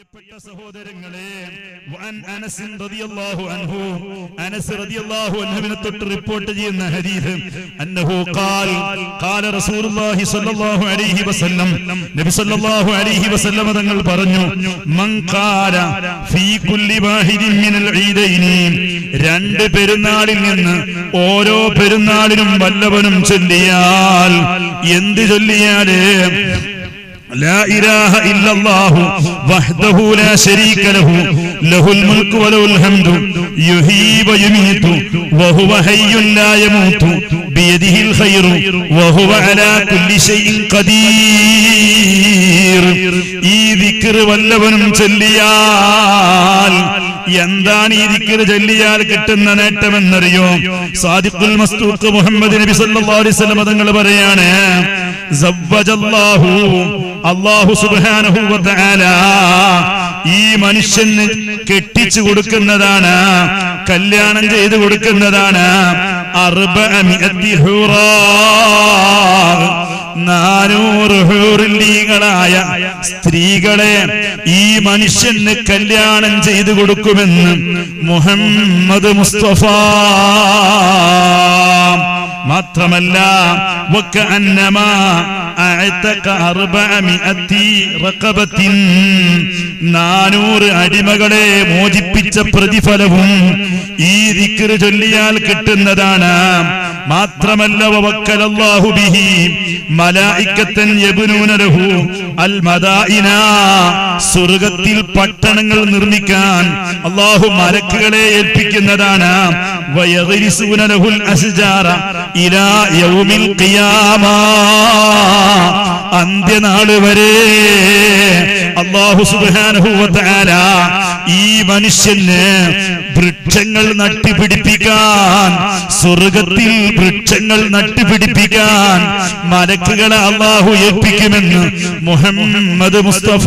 പ്രിയപ്പെട്ട സഹോദരങ്ങളെ വഅൻ അനസ് റളിയല്ലാഹു അൻഹു അനസ് റളിയല്ലാഹു അൻഹുവിനെ തൊട്ട് റിപ്പോർട്ട് ചെയ്യുന്ന ഹദീസ് അന്നഹു ഖാൽ ഖാല റസൂലുള്ളാഹി സ്വല്ലല്ലാഹു അലൈഹി വസല്ലം നബി സ്വല്ലല്ലാഹു അലൈഹി വസല്ലം തങ്ങൾ പറഞ്ഞു മൻ ഖാല ഫീ കുല്ലി വാഹിദിൻ മിനൽ ഈദൈനി രണ്ട് പെരുന്നാളിൽ നിന്ന് ഓരോ പെരുന്നാളിനും വല്ലവനും ചൊല്ലിയാൽ എന്ത് ചൊല്ലിയാല് لا إله إلا الله وحده لا شريك له له الملك وله الحمد يحيي ويميت وهو حي لا يموت بيده الخير وهو على كل شيء قدير ഈ ദിക്ർ വല്ലവനും ചൊല്ലിയാൽ എന്താണ് ഈ ദിക്ർ ചൊല്ലിയാൽ കിട്ടുന്ന നേട്ടമെന്നറിയോ സാദിഖുൽ മസ്തൂഖ് മുഹമ്മദ് നബി സല്ലല്ലാഹു അലൈഹി വസല്ലം തങ്ങൾ പറയാണ് സവ്വജല്ലാഹു അല്ലാഹു സുബ്ഹാനഹു വ തആല ഈ മനുഷ്യന് കെട്ടിച്ചു കൊടുക്കുന്നതാണ് കല്യാണം ചെയ്തു കൊടുക്കുന്നതാണ് അർബഅമിഅത്തി ഹുറാ നാനൂറ് ഹൂറില്ലീകളായ സ്ത്രീകളെ ഈ മനുഷ്യന് കല്യാണം ചെയ്തു കൊടുക്കുമെന്ന് മുഹമ്മദ് മുസ്തഫ മാത്രമല്ല وكأنما أعتق أربعمائة رقبة നാനൂറ് അടിമകളെ മോചിപ്പിച്ച പ്രതിഫലവും ഈ ദിക്ർ ചൊല്ലിയാൽ കിട്ടുന്നതാണ് മാത്രമല്ല വവക്കലല്ലാഹു ബിഹി മലായിക്കത്തൻ യബ്നൂന ലഹു അൽ മദായിന സ്വർഗ്ഗത്തിൽ പട്ടണങ്ങൾ നിർമ്മിക്കാൻ അല്ലാഹു മലക്കുകളെ ഏൽപ്പിക്കുന്നതാണ് വയഗ്രിസൂന ലഹുൽ അസ്ജാറ ഇലാ യൗമിൽ ഖിയാമ അന്ത്യനാള് വരെ അല്ലാഹു സുബ്ഹാനഹു വ തആല ഈ മനുഷ്യന് വൃക്ഷങ്ങൾ നട്ടുപിടിപ്പിക്കാൻ സ്വർഗത്തിൽ വൃക്ഷങ്ങൾ നട്ടുപിടിപ്പിക്കാൻ മലക്കുകളെ അള്ളാഹു ഏൽപ്പിക്കുമെന്ന് മുഹമ്മദ് മുസ്തഫ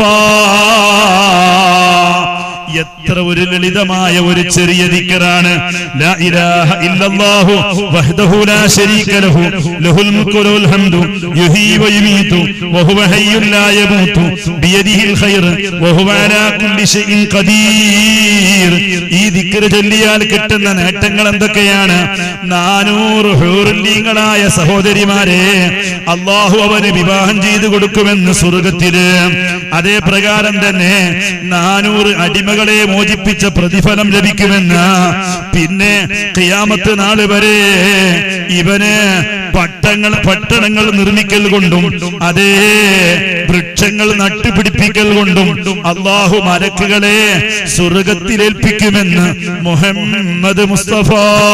എത്ര ഒരു ലളിതമായ ഒരു ചെറിയ ദിക്കറാണ് ലാ ഇലാഹ ഇല്ലല്ലാഹു വഹ്ദഹു ലാ ശരീക ലഹു ലഹുൽ മുൽക്കു വലഹുൽ ഹംദു യുഹീ വയുമീതു വഹുവ ഹയ്യുൻ ലാ യമൂതു ബിയദിഹിൽ ഖൈർ വഹുവ അലാ കുല്ലി ഷൈഇൻ ഖദീർ ഈ ദിക്ർ ചൊല്ലിയാൽ കിട്ടുന്ന നേട്ടങ്ങൾ എന്തൊക്കെയാണ് നാനൂറ് ഹൂറുല്ലീങ്ങളായ സഹോദരിമാരെ അള്ളാഹു അവന് വിവാഹം ചെയ്തു കൊടുക്കുമെന്ന് സ്വർഗത്തില് അതേ പ്രകാരം തന്നെ നാനൂറ് അടിമകളെ മോചിപ്പിച്ച പ്രതിഫലം ലഭിക്കുമെന്ന് പിന്നെ ഖിയാമത്ത് നാള് വരെ ഇവന് പട്ടങ്ങൾ പട്ടണങ്ങൾ നിർമ്മിക്കൽ കൊണ്ടും അതേ വൃക്ഷങ്ങൾ നട്ടുപിടിപ്പിക്കൽ കൊണ്ടും അള്ളാഹു മലക്കുകളെ സ്വർഗത്തിലേൽപ്പിക്കുമെന്ന് മുഹമ്മദ് മുസ്തഫ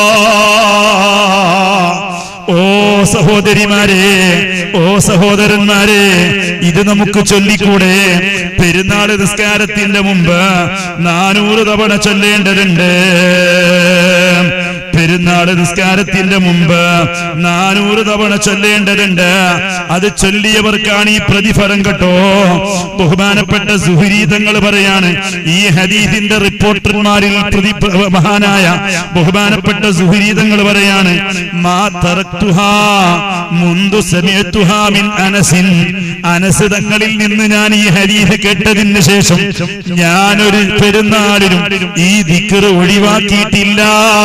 ഓ സഹോദരിമാരെ ഓ സഹോദരന്മാരെ ഇത് നമുക്ക് ചൊല്ലിക്കൂടെ പെരുന്നാള് നിസ്കാരത്തിന്റെ മുമ്പ് നാനൂറ് തവണ ചൊല്ലേണ്ടതുണ്ട് പെരുന്നാള് നിസ്കാരത്തിന്റെ മുമ്പ് നാനൂറ് തവണ ചൊല്ലേണ്ടതുണ്ട് അത് ചൊല്ലിയവർക്കാണ് ഈ പ്രതിഫലം കേട്ടോ ബഹുമാനപ്പെട്ട സുഹരീതങ്ങൾ പറയാണ് ഈ ഹദീദിന്റെ റിപ്പോർട്ടർമാരിൽ പ്രതി മഹാനായ ബഹുമാനപ്പെട്ട സുഹരീതങ്ങൾ പറയാണ് മാ തറക്തുഹാ മുന്തു സമയത്തുഹാ മിൻ അനസിൻ അനസ് തങ്ങളിൽ നിന്ന് ഞാൻ ഈ ഹദീദ് കേട്ടതിന് ശേഷം ഞാനൊരു പെരുന്നാളിലും ഈ ദിക്കറ് ഒഴിവാക്കിയിട്ടില്ല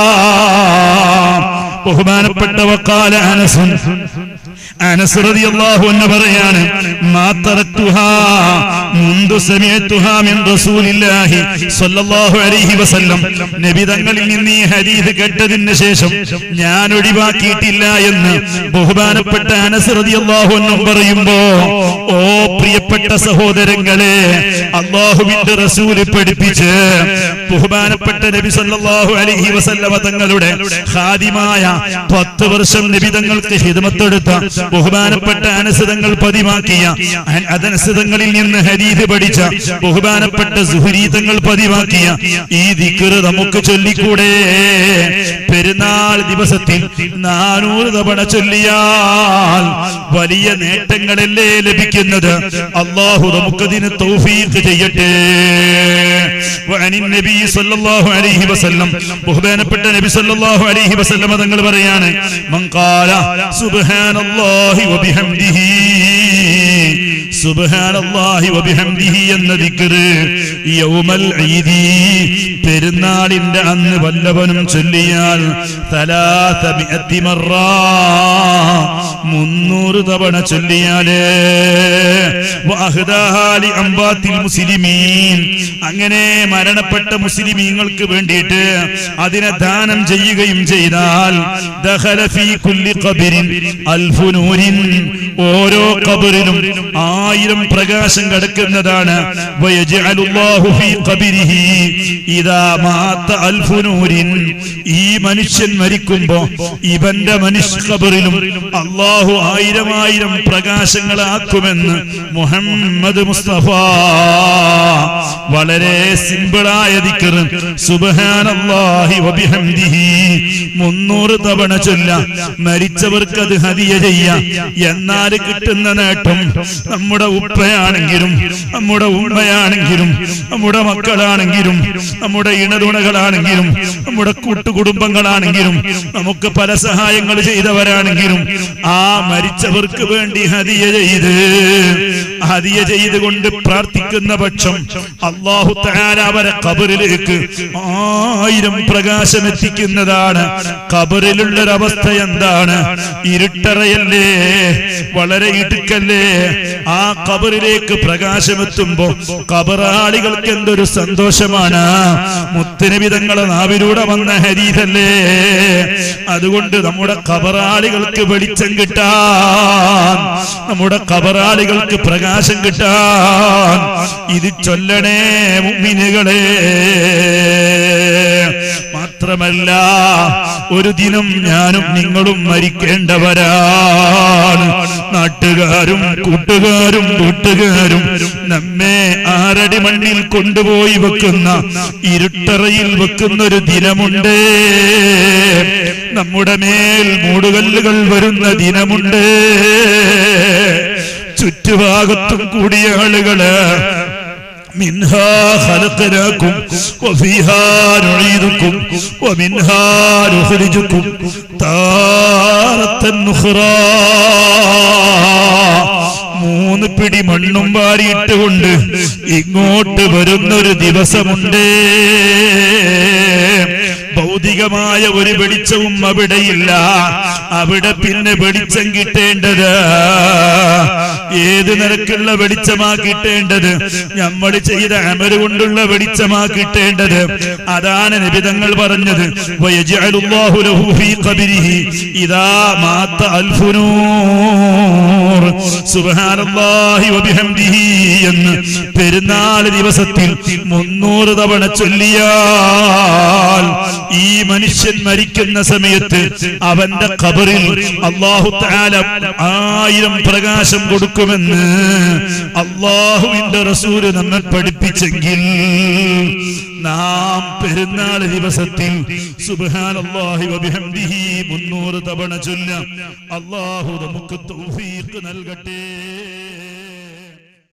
ബഹുമാനപ്പെട്ട വക്കാല അനസുൻ അനസ് റളിയല്ലാഹു അൻഹു പറയാണ് മാ തറക്തുഹാ മുൻദു സമയത്തുഹാ മിൻ റസൂലില്ലാഹി സ്വല്ലല്ലാഹു അലൈഹി വസല്ലം നബി തങ്ങളിൽ നിന്ന് ഈ ഹദീസ് കേട്ടതിന് ശേഷം ഞാൻ ഒഴിവാക്കിയിട്ടില്ല എന്ന് ബഹുമാനപ്പെട്ട അനസ് റളിയല്ലാഹു അൻഹു പറയുമ്പോ ഓ പ്രിയപ്പെട്ട സഹോദരങ്ങളെ അള്ളാഹുവിന്റെ റസൂല് പഠിപ്പിച്ച് ബഹുമാനപ്പെട്ട നബി സല്ലല്ലാഹു അലൈഹി വസല്ലമ തങ്ങളുടെ ഖാദിമായ പത്ത് വർഷം നബി തങ്ങൾക്ക് ഹിദമത്തെടുത്ത ബഹുമാനപ്പെട്ട അനസിതങ്ങൾ പതിവാക്കിയ അതനസിതങ്ങളിൽ നിന്ന് ഹരീത് പഠിച്ച ബഹുമാനപ്പെട്ട സുഹരീതങ്ങൾ പതിവാക്കിയ ഈ ദിക്കറ് നമുക്ക് ചൊല്ലിക്കൂടെ പെരുന്നാൾ ദിവസത്തിൽ നാനൂറ് തവണ ചൊല്ലിയാൽ വലിയ നേട്ടങ്ങളല്ലേ ലഭിക്കുന്നത് അള്ളാഹു നമുക്കതിന് തൗഫീഖ് ചെയ്യട്ടെ وعن النبي صلى الله عليه وسلم ബഹുമാനപ്പെട്ട നബി സല്ലല്ലാഹു അലൈഹി വസല്ലം തങ്ങൾ പറയാണ് മൻ ഖാല സുബ്ഹാനല്ലാഹി വബിഹംദിഹി സുബ്ഹാനല്ലാഹി വബിഹംദിഹി എന്ന ദിക്റ് യൗമൽ ഈദി പെരുന്നാളിന്റെ അന്ന് വല്ലവനും ചൊല്ലിയാൽ തലാത്ത മിഅത്തി മറ മുന്നൂറ് തവണ ചൊല്ലിയാല് വഅഹ്ദാഹാലി അംബാത്തിൽ മുസ്ലിമീൻ അങ്ങനെ മരണപ്പെട്ട മുസ്ലിമീങ്ങൾക്ക് വേണ്ടിയിട്ട് അതിനെ ദാനം ചെയ്യുകയും ചെയ്താൽ ദഖല ഫീ കുല്ലി ഖബരിൻ അൽഫു നൂരിൻ ഓരോ ഖബറിലും ആയിരം പ്രകാശം കിടക്കുന്നതാണ് വയജ്അലുല്ലാഹു ഫീ ഖബരിഹി ഇദാ മാത അൽഫു നൂരിൻ ഈ മനുഷ്യൻ മരിക്കുമ്പോ ഇവന്റെ മനുഷ്യ ഖബറിലും അള്ളാഹു ആയിരം ആയിരം പ്രകാശങ്ങളാക്കുമെന്ന് മുഹമ്മദ് മുസ്തഫ വളരെ സിമ്പിളായ ദിക്കർ സുബ്ഹാനല്ലാഹി വബിഹംദിഹി മുന്നൂറ് തവണ ചൊല്ല മരിച്ചവർക്ക് അത് ഹദിയ ചെയ്യാം എന്നാൽ കിട്ടുന്ന നേട്ടം നമ്മുടെ ഉപ്പയാണെങ്കിലും നമ്മുടെ ഉമ്മയാണെങ്കിലും നമ്മുടെ മക്കളാണെങ്കിലും നമ്മുടെ ഇണതുണകളാണെങ്കിലും നമ്മുടെ കൂട്ടുകുടുംബങ്ങളാണെങ്കിലും നമുക്ക് പല സഹായങ്ങൾ ചെയ്തവരാണെങ്കിലും ആ മരിച്ചവർക്ക് വേണ്ടി ഹദിയ ചെയ്ത് ഹദിയ ചെയ്തുകൊണ്ട് പ്രാർത്ഥിക്കുന്ന പക്ഷം അള്ളാഹു തആല അവരെ കബറിലേക്ക് ആയിരം പ്രകാശം എത്തിക്കുന്നതാണ് കബറിലുള്ളൊരവസ്ഥ എന്താണ് ഇരുട്ടറയല്ലേ വളരെ ഇടുക്കല്ലേ ആ കബറിലേക്ക് പ്രകാശമെത്തുമ്പോ കബറാളികൾക്ക് എന്തൊരു സന്തോഷമാണ് മുത്തനവിധങ്ങളെ നാവിലൂടെ വന്ന ഹരീതല്ലേ അതുകൊണ്ട് നമ്മുടെ കബറാളികൾക്ക് വെളിച്ചം കിട്ടാൻ നമ്മുടെ കബറാളികൾക്ക് പ്രകാശം കിട്ടാൻ ഇത് ചൊല്ലണേ മുമ്മിനുകളെ മാത്രമല്ല ഒരു ദിനം ഞാനും നിങ്ങളും മരിക്കേണ്ടവരാണ് നാട്ടുകാരും കൂട്ടുകാരും വീട്ടുകാരും നമ്മെ ആറടി മണ്ണിൽ കൊണ്ടുപോയി വെക്കുന്ന ഇരുട്ടറയിൽ വെക്കുന്ന ഒരു ദിനമുണ്ട് നമ്മുടെ മേൽ മൂടുകല്ലുകൾ വരുന്ന ദിനമുണ്ട് ചുറ്റുഭാഗത്തും കൂടിയ ആളുകള് منها خلقناكم وفيها نعيدكم ومنها نخرجكم تارة أخرى മൂന്ന് പിടി മണ്ണും വാരിയിട്ടുകൊണ്ട് ഇങ്ങോട്ട് വരുന്നൊരു ദിവസമുണ്ട് ഭൗതികമായ ഒരു വെളിച്ചവും അവിടെയില്ല അവിടെ പിന്നെ വെളിച്ചം കിട്ടേണ്ടത് ഏത് നിരക്കുള്ള വെളിച്ചമാ കിട്ടേണ്ടത് നമ്മൾ ചെയ്ത അമര് കൊണ്ടുള്ള വെളിച്ചമാ കിട്ടേണ്ടത് അതാണ് നിബിതങ്ങൾ പറഞ്ഞത് വയജ്അലുല്ലാഹു ലഹു ഫീ ഖബരിഹി ഇദാ മാത അൽഫുനൂർ സുബ്ഹാനല്ലാഹി വബിഹംദിഹി എന്ന് പെരുന്നാൾ ദിവസത്തിൽ മുന്നൂറ് തവണ ചൊല്ലിയാൽ ഈ മനുഷ്യൻ മരിക്കുന്ന സമയത്ത് അവന്റെ ഖബറിൽ അള്ളാഹു തആല ആയിരം പ്രകാശം കൊടുക്കുമെന്ന് അള്ളാഹുവിന്റെ റസൂല് നമ്മെ പഠിപ്പിച്ചെങ്കിൽ നാം പെരുന്നാൾ ദിവസത്തിൽ സുബ്ഹാനല്ലാഹി വബിഹംദിഹി മുന്നൂറ് തവണ ചൊല്ലാം അള്ളാഹു നമുക്ക് തൗഫീഖ് നൽകട്ടെ